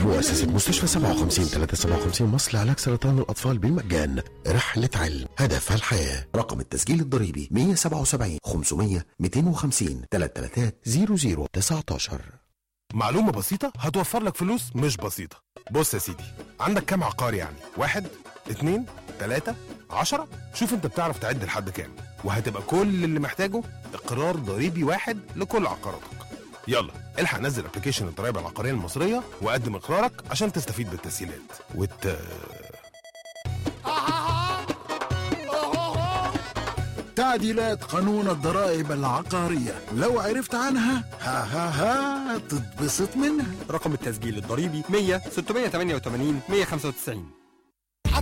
مؤسسة مستشفى 57 357 مصر لعلاج سرطان الأطفال بالمجان رحلة علم هدفها الحياة رقم التسجيل الضريبي 177 500 250 333 0019 معلومة بسيطة هتوفر لك فلوس مش بسيطة بص يا سيدي عندك كام عقار يعني واحد اتنين تلاتة عشرة شوف انت بتعرف تعد لحد كام وهتبقى كل اللي محتاجه اقرار ضريبي واحد لكل عقاراتك يلا الحق نزل ابلكيشن الضرايب العقارية المصرية وقدم اقرارك عشان تستفيد بالتسهيلات والت... تعديلات قانون الضرائب العقارية لو عرفت عنها ها ها ها تتبسط منها رقم التسجيل الضريبي 100 688 195